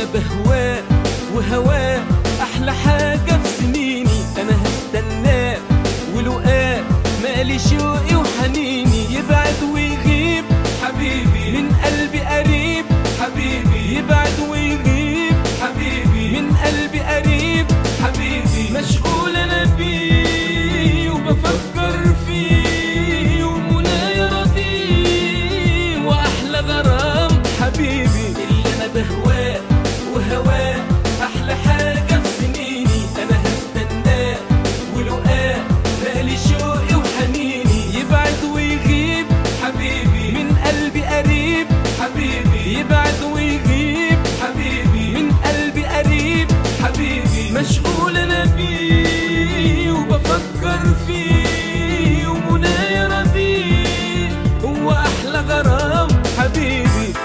انا بهواه وهواه احلى حاجة في سنيني انا هستناه ولقاه مالي شوقي وحنيني يبعد ويغيب حبيبي من قلبي قريب حبيبي يبعد ويغيب حبيبي من قلبي قريب حبيبي مشغول انا بيه وبفكر فيه ومنى يرضيه واحلى غرام حبيبي اللي انا بهواه وهواه احلى حاجه في سنيني انا هستناه ولقاه مالي شوقي وحنيني يبعد ويغيب حبيبي من قلبي قريب حبيبي يبعد ويغيب حبيبي من قلبي قريب حبيبي مشغول انا بيه وبفكر فيه ومنى يرضيه هو احلى غرام حبيبي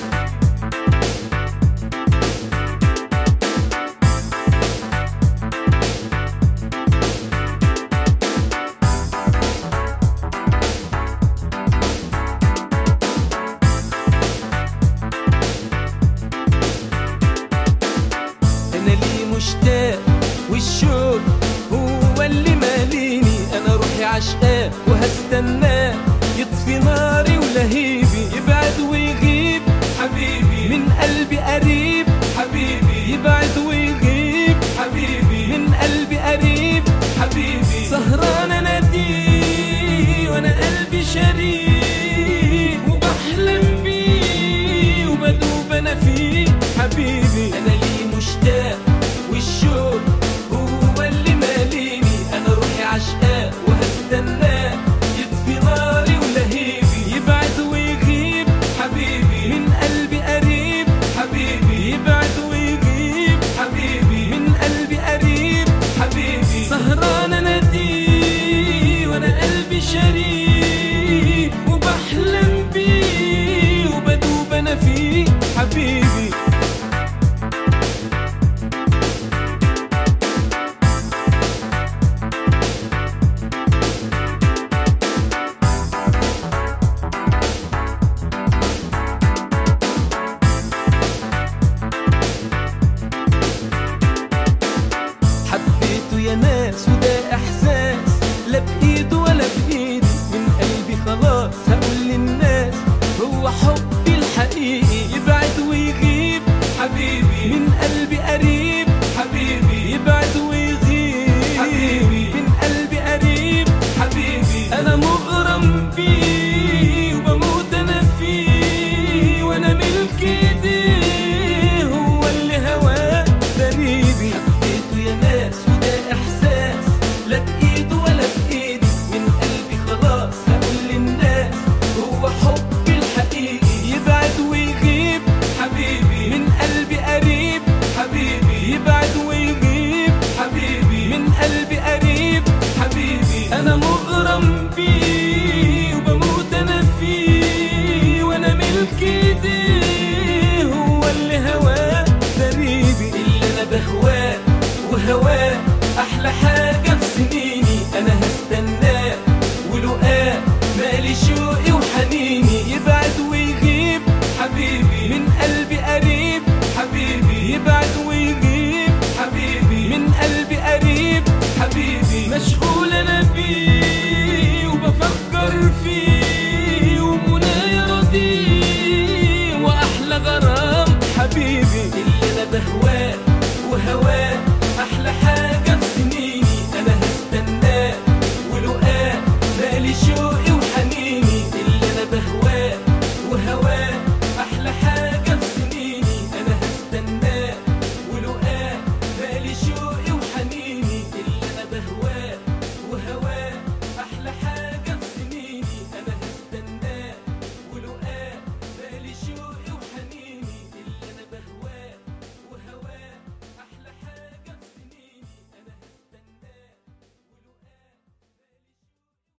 انا ليه مشتاق والشوق هو اللي ماليني انا روحي عشقاه وهستناه يطفي ناري ولهيبي يبعد ويغيب حبيبي من قلبي قريب حبيبي يبعد ويغيب حبيبي من قلبي قريب حبيبي سهران اناديه وانا قلبي شريك وبحلم بيه وبدوب انا فيه حبيبي انا ليه مشتاق والشوق هو اللي ماليني انا روحي عشقاه وهستنى